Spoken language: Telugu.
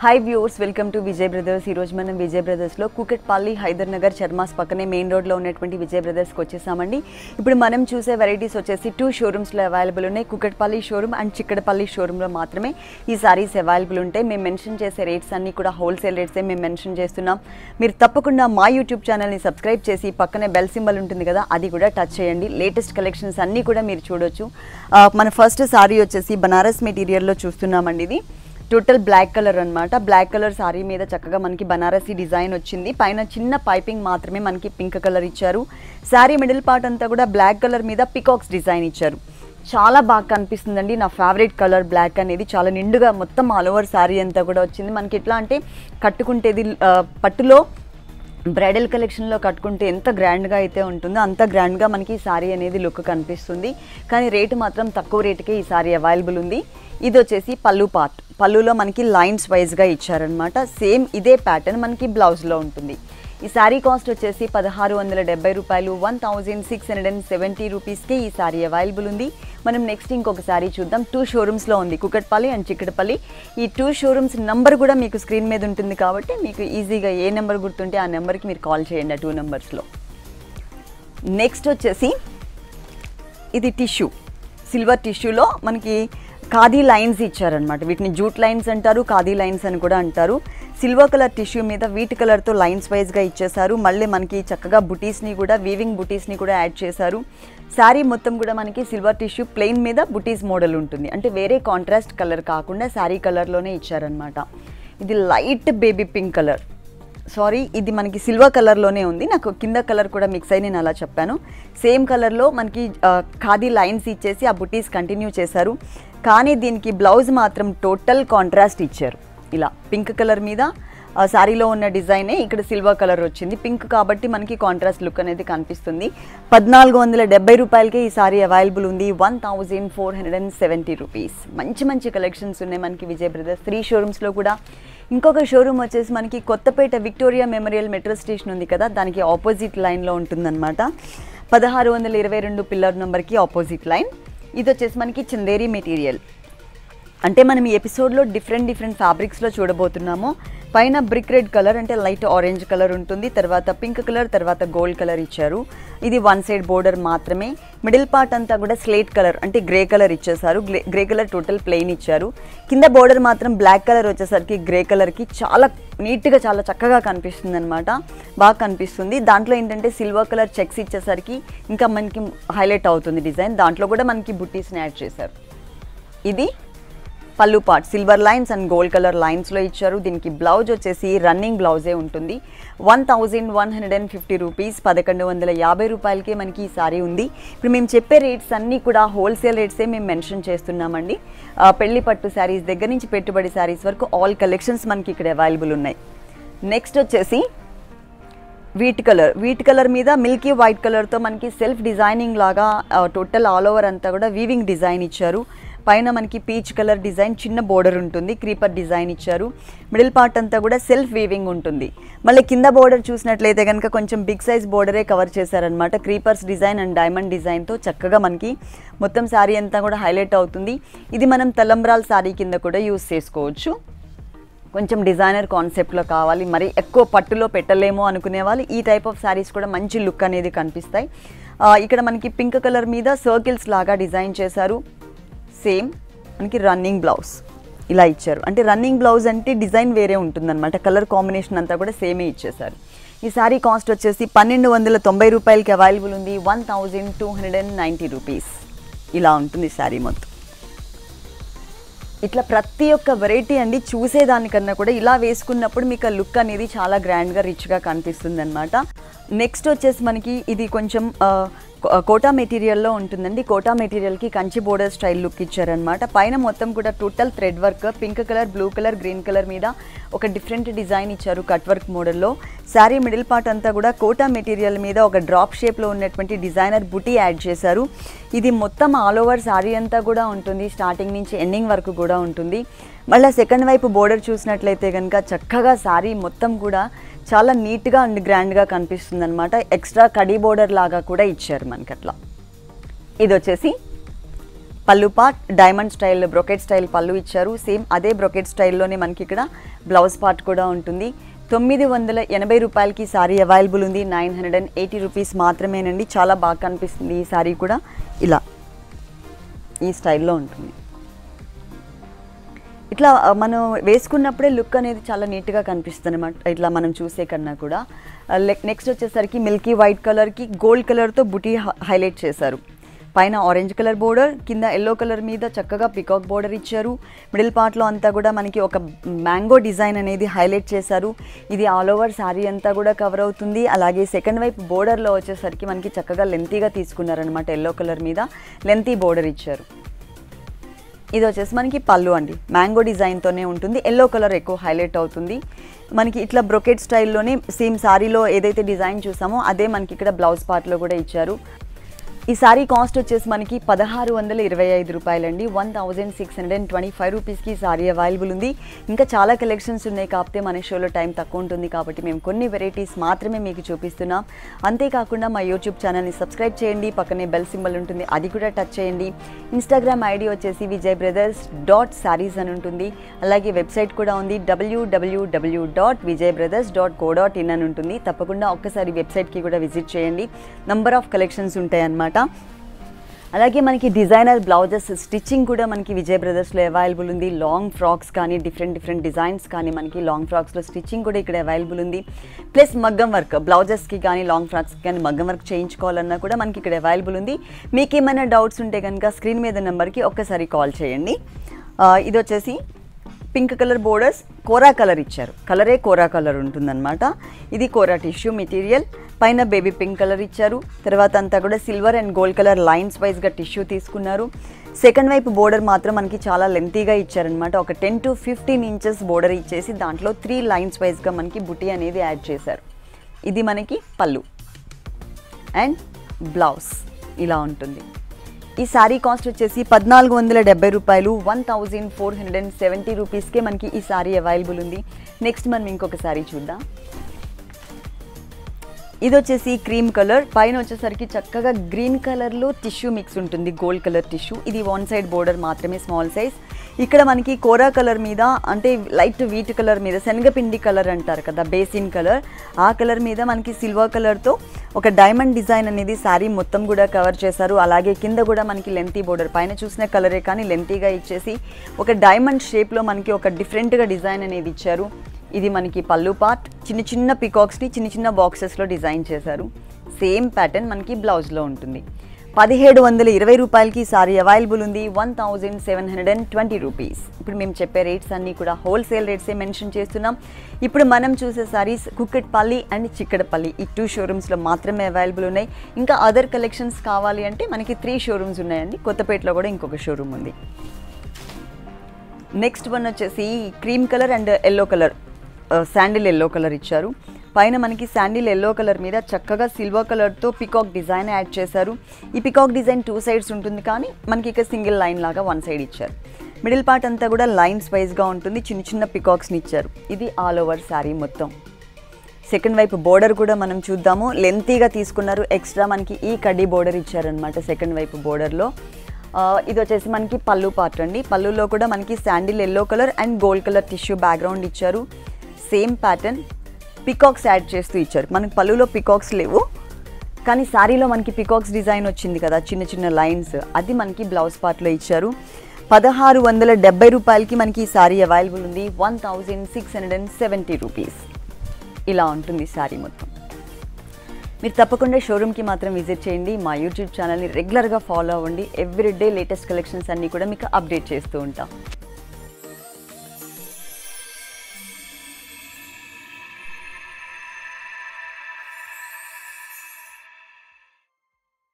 hi viewers welcome to Vijay Brothers ఈ రోజు మనం విజయ్ బ్రదర్స్లో కూకట్పల్లి హైదర్ నగర్ చర్మాస్ పక్కనే మెయిన్ రోడ్లో ఉన్నటువంటి విజయ్ బ్రదర్స్కి వచ్చేసామండి ఇప్పుడు మనం చూసే వెరైటీస్ వచ్చేసి టూ షోరూమ్స్లో అవైలబుల్ ఉన్నాయి కూకట్పల్లి షోరూమ్ అండ్ చిక్కడపల్లి షోరూంలో మాత్రమే ఈ సారీస్ అవైలబుల్ ఉంటాయి మేము మెన్షన్ చేసే రేట్స్ అన్నీ కూడా హోల్సేల్ రేట్సే మేము మెన్షన్ చేస్తున్నాం మీరు తప్పకుండా మా యూట్యూబ్ ఛానల్ని సబ్స్క్రైబ్ చేసి పక్కనే బెల్ సింబల్ ఉంటుంది కదా అది కూడా టచ్ చేయండి లేటెస్ట్ కలెక్షన్స్ అన్నీ కూడా మీరు చూడొచ్చు ఆ, మన ఫస్ట్ సారీ వచ్చేసి బనారస్ మెటీరియల్లో చూస్తున్నామండి ఇది టోటల్ బ్లాక్ కలర్ అన్నమాట బ్లాక్ కలర్ సారీ మీద చక్కగా మనకి బనారసీ డిజైన్ వచ్చింది పైన చిన్న పైపింగ్ మాత్రమే మనకి పింక్ కలర్ ఇచ్చారు శారీ మిడిల్ పార్ట్ అంతా కూడా బ్లాక్ కలర్ మీద పికాక్స్ డిజైన్ ఇచ్చారు చాలా బాగా కనిపిస్తుందండి నా ఫేవరెట్ కలర్ బ్లాక్ అనేది చాలా నిండుగా మొత్తం ఆల్ ఓవర్ శారీ అంతా కూడా వచ్చింది మనకి ఎట్లా అంటే కట్టుకుంటేది ఆ, పట్టులో బ్రైడల్ కలెక్షన్లో కట్టుకుంటే ఎంత గ్రాండ్గా అయితే ఉంటుందో అంత గ్రాండ్గా మనకి ఈ సారీ అనేది లుక్ కనిపిస్తుంది కానీ రేటు మాత్రం తక్కువ రేటుకే ఈ సారీ అవైలబుల్ ఉంది ఇది వచ్చేసి పళ్ళు పార్ట్ పళ్ళులో మనకి లైన్స్ వైజ్గా ఇచ్చారనమాట సేమ్ ఇదే ప్యాటర్న్ మనకి బ్లౌజ్లో ఉంటుంది ఈ శారీ కాస్ట్ వచ్చేసి పదహారు వందల డెబ్బై రూపాయలు one thousand six hundred and seventy రూపీస్కి ఈ శారీ అవైలబుల్ ఉంది మనం నెక్స్ట్ ఇంకొక శారీ చూద్దాం టూ షోరూమ్స్లో ఉంది కుకట్పల్లి అండ్ చిక్కడపల్లి ఈ టూ షోరూమ్స్ నెంబర్ కూడా మీకు స్క్రీన్ మీద ఉంటుంది కాబట్టి మీకు ఈజీగా ఏ నెంబర్ గుర్తుంటే ఆ నెంబర్కి మీరు కాల్ చేయండి ఆ టూ నెంబర్స్లో నెక్స్ట్ వచ్చేసి ఇది టిష్యూ సిల్వర్ టిష్యూలో మనకి ఖాదీ లైన్స్ ఇచ్చారనమాట వీటిని జూట్ లైన్స్ అంటారు ఖాదీ లైన్స్ అని కూడా అంటారు సిల్వర్ కలర్ టిష్యూ మీద వీటి కలర్తో లైన్స్ వైజ్గా ఇచ్చేసారు మళ్ళీ మనకి చక్కగా బుటీస్ని కూడా వీవింగ్ బుటీస్ని కూడా యాడ్ చేశారు శారీ మొత్తం కూడా మనకి సిల్వర్ టిష్యూ ప్లెయిన్ మీద బుటీస్ మోడల్ ఉంటుంది అంటే వేరే కాంట్రాస్ట్ కలర్ కాకుండా శారీ కలర్లోనే ఇచ్చారనమాట ఇది light baby pink colour sari ఇది మనకి సిల్వర్ కలర్లోనే ఉంది నాకు కింద కలర్ కూడా మిక్స్ అయి నేను అలా చెప్పాను సేమ్ కలర్లో మనకి ఆ, ఖాదీ లైన్స్ ఇచ్చేసి ఆ బుటీస్ కంటిన్యూ చేశారు కానీ దీనికి బ్లౌజ్ మాత్రం టోటల్ కాంట్రాస్ట్ ఇచ్చారు ఇలా పింక్ కలర్ మీద ఆ శారీలో ఉన్న డిజైనే ఇక్కడ సిల్వర్ కలర్ వచ్చింది పింక్ కాబట్టి మనకి కాంట్రాస్ట్ లుక్ అనేది కనిపిస్తుంది పద్నాలుగు వందల డెబ్బై రూపాయలకే ఈ సారీ అవైలబుల్ ఉంది one thousand four hundred and seventy rupees మంచి మంచి కలెక్షన్స్ ఉన్నాయి మనకి విజయ్ బ్రదర్స్ త్రీ షోరూమ్స్లో కూడా ఇంకొక షోరూమ్ వచ్చేసి మనకి Kothapet Victoria Memorial metro station ఉంది కదా దానికి ఆపోజిట్ లైన్లో ఉంటుందన్నమాట పదహారు వందల ఇరవై రెండు పిల్లర్ నెంబర్కి ఆపోజిట్ లైన్ ఇది వచ్చేసి మనకి చందేరి మెటీరియల్ అంటే మనం ఈ ఎపిసోడ్లో డిఫరెంట్ డిఫరెంట్ ఫ్యాబ్రిక్స్లో చూడబోతున్నాము పైన బ్రిక్ రెడ్ కలర్ అంటే లైట్ ఆరెంజ్ కలర్ ఉంటుంది తర్వాత పింక్ కలర్ తర్వాత గోల్డ్ కలర్ ఇచ్చారు ఇది వన్ సైడ్ బోర్డర్ మాత్రమే మిడిల్ పార్ట్ అంతా కూడా స్లేట్ కలర్ అంటే గ్రే కలర్ ఇచ్చేసారు గ్రే కలర్ టోటల్ ప్లెయిన్ ఇచ్చారు కింద బోర్డర్ మాత్రం బ్లాక్ కలర్ వచ్చేసరికి గ్రే కలర్కి చాలా నీట్గా చాలా చక్కగా కనిపిస్తుంది అనమాట బాగా కనిపిస్తుంది దాంట్లో ఏంటంటే సిల్వర్ కలర్ చెక్స్ ఇచ్చేసరికి ఇంకా మనకి హైలైట్ అవుతుంది డిజైన్ దాంట్లో కూడా మనకి బుట్టీస్ని యాడ్ చేశారు ఇది పళ్ళు part silver lines and gold colour లైన్స్లో ఇచ్చారు దీనికి బ్లౌజ్ వచ్చేసి రన్నింగ్ బ్లౌజే ఉంటుంది one thousand one hundred and fifty rupees పదకొండు వందల యాభై రూపాయలకే మనకి ఈ సారీ ఉంది ఇప్పుడు మేము చెప్పే రేట్స్ అన్నీ కూడా హోల్సేల్ రేట్సే మేము మెన్షన్ చేస్తున్నామండి ఆ, పెళ్లి పట్టు శారీస్ దగ్గర నుంచి పెట్టుబడి శారీస్ వరకు ఆల్ కలెక్షన్స్ మనకి ఇక్కడ అవైలబుల్ ఉన్నాయి నెక్స్ట్ వచ్చేసి వీట్ కలర్ వీట్ కలర్ మీద మిల్కీ వైట్ కలర్తో మనకి సెల్ఫ్ డిజైనింగ్ లాగా టోటల్ ఆల్ ఓవర్ అంతా కూడా వీవింగ్ డిజైన్ ఇచ్చారు పైన మనకి పీచ్ కలర్ డిజైన్ చిన్న బోర్డర్ ఉంటుంది క్రీపర్ డిజైన్ ఇచ్చారు మిడిల్ పార్ట్ అంతా కూడా సెల్ఫ్ వీవింగ్ ఉంటుంది మళ్ళీ కింద బోర్డర్ చూసినట్లయితే కనుక కొంచెం బిగ్ సైజ్ బోర్డరే కవర్ చేశారనమాట క్రీపర్స్ డిజైన్ అండ్ డైమండ్ డిజైన్తో చక్కగా మనకి మొత్తం శారీ అంతా కూడా హైలైట్ అవుతుంది ఇది మనం తలంబ్రాల్ శారీ కింద కూడా యూస్ చేసుకోవచ్చు కొంచెం డిజైనర్ కాన్సెప్ట్లో కావాలి మరి ఎక్కువ పట్టులో పెట్టలేము అనుకునే వాళ్ళు ఈ టైప్ ఆఫ్ శారీస్ కూడా మంచి లుక్ అనేది కనిపిస్తాయి ఆ, ఇక్కడ మనకి పింక్ కలర్ మీద సర్కిల్స్ లాగా డిజైన్ చేశారు సేమ్ మనకి రన్నింగ్ బ్లౌజ్ ఇలా ఇచ్చారు అంటే రన్నింగ్ బ్లౌజ్ అంటే డిజైన్ వేరే ఉంటుందన్నమాట కలర్ కాంబినేషన్ అంతా కూడా సేమే ఇచ్చేసారు ఈ శారీ కాస్ట్ వచ్చేసి పన్నెండు వందల తొంభై రూపాయలకి అవైలబుల్ ఉంది one thousand two hundred and ninety rupees ఇలా ఉంటుంది శారీ మొత్తం ఇట్లా ప్రతి ఒక్క వెరైటీ అండి చూసేదానికన్నా కూడా ఇలా వేసుకున్నప్పుడు మీకు ఆ లుక్ అనేది చాలా గ్రాండ్గా రిచ్గా కనిపిస్తుంది అనమాట నెక్స్ట్ వచ్చేసి మనకి ఇది కొంచెం ఆ, కో- కోటా మెటీరియల్లో ఉంటుందండి కోటా మెటీరియల్కి కంచి బోర్డర్ స్టైల్ లుక్ ఇచ్చారనమాట పైన మొత్తం కూడా total thread work pink colour blue colour green colour మీద ఒక డిఫరెంట్ డిజైన్ ఇచ్చారు కట్ వర్క్ మోడల్లో శారీ మిడిల్ పార్ట్ అంతా కూడా కోటా మెటీరియల్ మీద ఒక డ్రాప్ షేప్లో ఉన్నటువంటి డిజైనర్ బుటీ యాడ్ చేశారు ఇది మొత్తం ఆల్ ఓవర్ శారీ అంతా కూడా ఉంటుంది స్టార్టింగ్ నుంచి ఎండింగ్ వరకు కూడా ఉంటుంది మళ్ళీ సెకండ్ వైపు బోర్డర్ చూసినట్లయితే కనుక చక్కగా శారీ మొత్తం కూడా చాలా నీట్గా అండ్ గ్రాండ్గా కనిపిస్తుంది అనమాట ఎక్స్ట్రా కడీ బోర్డర్ లాగా కూడా ఇచ్చారు మనకి అట్లా ఇది వచ్చేసి pallu part diamond style brocade style pallu ఇచ్చారు సేమ్ అదే బ్రొకెట్ స్టైల్లోనే మనకి ఇక్కడ బ్లౌజ్ పార్ట్ కూడా ఉంటుంది తొమ్మిది వందల ఎనభై రూపాయలకి సారీ అవైలబుల్ ఉంది nine hundred and eighty rupees మాత్రమేనండి చాలా బాగా కనిపిస్తుంది ఈ సారీ కూడా ఇలా ఈ స్టైల్లో ఉంటుంది ఇట్లా ఆ, మనం వేసుకున్నప్పుడే లుక్ అనేది చాలా నీట్గా కనిపిస్తుంది అనమాట ఇట్లా మనం చూసే కన్నా కూడా నెక్స్ట్ వచ్చేసరికి మిల్కీ వైట్ కలర్కి గోల్డ్ కలర్తో బుటీ హైలైట్ చేశారు పైన ఆరెంజ్ కలర్ బోర్డర్ కింద ఎల్లో కలర్ మీద చక్కగా పికాక్ బోర్డర్ ఇచ్చారు మిడిల్ పార్ట్లో అంతా కూడా మనకి ఒక మ్యాంగో డిజైన్ అనేది హైలైట్ చేశారు ఇది ఆల్ ఓవర్ శారీ అంతా కూడా కవర్ అవుతుంది అలాగే సెకండ్ వైపు బోర్డర్లో వచ్చేసరికి మనకి చక్కగా లెంతీగా తీసుకున్నారనమాట ఎల్లో కలర్ మీద లెంతీ బోర్డర్ ఇచ్చారు ఇది వచ్చేసి మనకి పళ్ళు అండి మ్యాంగో డిజైన్తోనే ఉంటుంది ఎల్లో కలర్ ఎక్కువ హైలైట్ అవుతుంది మనకి ఇట్లా బ్రొకెట్ స్టైల్లోనే సేమ్ సారీలో ఏదైతే డిజైన్ చూసామో అదే మనకి ఇక్కడ బ్లౌజ్ పార్ట్లో కూడా ఇచ్చారు ఈ సారీ కాస్ట్ వచ్చేసి మనకి పదహారు వందల ఇరవై ఐదు రూపాయలండి one thousand six hundred and twenty five రూపీస్కి సారీ అవైలబుల్ ఉంది ఇంకా చాలా కలెక్షన్స్ ఉన్నాయి కాకపోతే మన షోలో టైం తక్కువ ఉంటుంది కాబట్టి మేము కొన్ని వెరైటీస్ మాత్రమే మీకు చూపిస్తున్నాం అంతేకాకుండా మా యూట్యూబ్ ఛానల్ని సబ్స్క్రైబ్ చేయండి పక్కనే బెల్ సింబల్ ఉంటుంది అది కూడా టచ్ చేయండి ఇన్స్టాగ్రామ్ ఐడి వచ్చేసి విజయ్ బ్రదర్స్ డాట్ శారీస్ అని ఉంటుంది అలాగే వెబ్సైట్ కూడా ఉంది WWW dot Vijay Brothers dot co dot in అని ఉంటుంది తప్పకుండా ఒక్కసారి వెబ్సైట్కి కూడా విజిట్ చేయండి నంబర్ ఆఫ్ కలెక్షన్స్ ఉంటాయి అన్నమాట అలాగే మనకి డిజైనర్ బ్లౌజెస్ స్టిచ్చింగ్ కూడా మనకి విజయ్ బ్రదర్స్లో అవైలబుల్ ఉంది లాంగ్ ఫ్రాక్స్ కానీ డిఫరెంట్ డిఫరెంట్ డిజైన్స్ కానీ మనకి లాంగ్ ఫ్రాక్స్లో స్టిచ్చింగ్ కూడా ఇక్కడ అవైలబుల్ ఉంది ప్లస్ మగ్గం వర్క్ బ్లౌజెస్కి కానీ లాంగ్ ఫ్రాక్స్కి కానీ మగ్గం వర్క్ చేయించుకోవాలన్నా కూడా మనకి ఇక్కడ అవైలబుల్ ఉంది మీకు ఏమైనా డౌట్స్ ఉంటే కనుక స్క్రీన్ మీద నెంబర్కి ఒక్కసారి కాల్ చేయండి ఆ, ఇది వచ్చేసి pink colour borders kora colour ఇచ్చారు కలరే కోరా కలర్ ఉంటుందన్నమాట ఇది కోరా టిష్యూ మెటీరియల్ పైన బేబీ పింక్ కలర్ ఇచ్చారు తర్వాత అంతా కూడా silver and gold colour lines వైజ్గా టిష్యూ తీసుకున్నారు సెకండ్ వైపు బోర్డర్ మాత్రం మనకి చాలా లెంతీగా ఇచ్చారనమాట ఒక ten to fifteen inches border ఇచ్చేసి దాంట్లో త్రీ లైన్స్ వైజ్గా మనకి బుటీ అనేది యాడ్ చేశారు ఇది మనకి పళ్ళు అండ్ బ్లౌజ్ ఇలా ఉంటుంది ఈ శారీ కాస్ట్ వచ్చేసి పద్నాలుగు వందల డెబ్బై రూపాయలు one thousand four hundred and seventy రూపీస్కే మనకి ఈ శారీ అవైలబుల్ ఉంది నెక్స్ట్ మనం ఇంకొక శారీ చూద్దాం ఇది వచ్చేసి క్రీమ్ కలర్ పైన వచ్చేసరికి చక్కగా గ్రీన్ కలర్లో టిష్యూ మిక్స్ ఉంటుంది గోల్డ్ కలర్ టిష్యూ ఇది వన్ సైడ్ బోర్డర్ మాత్రమే స్మాల్ సైజ్ ఇక్కడ మనకి కోరా కలర్ మీద అంటే లైట్ వీట్ కలర్ మీద శనగపిండి కలర్ అంటారు కదా బేసిన్ కలర్ ఆ కలర్ మీద మనకి సిల్వర్ కలర్తో ఒక డైమండ్ డిజైన్ అనేది శారీ మొత్తం కూడా కవర్ చేశారు అలాగే కింద కూడా మనకి లెంతీ బోర్డర్ పైన చూసిన కలరే కానీ లెంతీగా ఇచ్చేసి ఒక డైమండ్ షేప్లో మనకి ఒక డిఫరెంట్గా డిజైన్ అనేది ఇచ్చారు ఇది మనకి పళ్ళు పార్ట్ చిన్న చిన్న పికాక్స్ని చిన్న చిన్న బాక్సెస్లో డిజైన్ చేశారు సేమ్ ప్యాటర్న్ మనకి బ్లౌజ్లో ఉంటుంది పదిహేడు వందల ఇరవై రూపాయలకి సారీ అవైలబుల్ ఉంది one thousand seven hundred and twenty rupees ఇప్పుడు మేము చెప్పే రేట్స్ అన్నీ కూడా హోల్సేల్ రేట్సే మెన్షన్ చేస్తున్నాం ఇప్పుడు మనం చూసే సారీస్ కుక్కట్పల్లి అండ్ చిక్కడపల్లి ఈ టూ షోరూమ్స్లో మాత్రమే అవైలబుల్ ఉన్నాయి ఇంకా అదర్ కలెక్షన్స్ కావాలి అంటే మనకి త్రీ షోరూమ్స్ ఉన్నాయండి కొత్తపేటలో కూడా ఇంకొక షోరూమ్ ఉంది నెక్స్ట్ వన్ వచ్చేసి cream colour and yellow colour sandal yellow colour ఇచ్చారు పైన మనకి శాండిల్ ఎల్లో కలర్ మీద చక్కగా సిల్వర్ కలర్తో పికాక్ డిజైన్ యాడ్ చేశారు ఈ పికాక్ డిజైన్ టూ సైడ్స్ ఉంటుంది కానీ మనకి ఇక సింగిల్ లైన్ లాగా వన్ సైడ్ ఇచ్చారు మిడిల్ పార్ట్ అంతా కూడా లైన్స్ వైజ్గా ఉంటుంది చిన్న చిన్న పికాక్స్ని ఇచ్చారు ఇది ఆల్ ఓవర్ శారీ మొత్తం సెకండ్ వైపు బోర్డర్ కూడా మనం చూద్దాము లెంతీగా తీసుకున్నారు ఎక్స్ట్రా మనకి ఈ కడ్డీ బోర్డర్ ఇచ్చారనమాట సెకండ్ వైపు బోర్డర్లో ఇది వచ్చేసి మనకి పళ్ళు పార్ట్ అండి పళ్ళులో కూడా మనకి sandal yellow colour and gold colour tissue background ఇచ్చారు సేమ్ ప్యాటర్న్ పికాక్స్ యాడ్ చేస్తూ ఇచ్చారు మనకి పళ్ళులో పికాక్స్ లేవు కానీ శారీలో మనకి పికాక్స్ డిజైన్ వచ్చింది కదా చిన్న చిన్న లైన్స్ అది మనకి బ్లౌజ్ పార్ట్లో ఇచ్చారు పదహారు వందల డెబ్బై రూపాయలకి మనకి ఈ శారీ అవైలబుల్ ఉంది one thousand six hundred and seventy rupees ఇలా ఉంటుంది శారీ మొత్తం మీరు తప్పకుండా షోరూమ్కి మాత్రం విజిట్ చేయండి మా యూట్యూబ్ ఛానల్ని రెగ్యులర్గా ఫాలో అవ్వండి ఎవ్రీడే లేటెస్ట్ కలెక్షన్స్ అన్నీ కూడా మీకు అప్డేట్ చేస్తూ ఉంటాం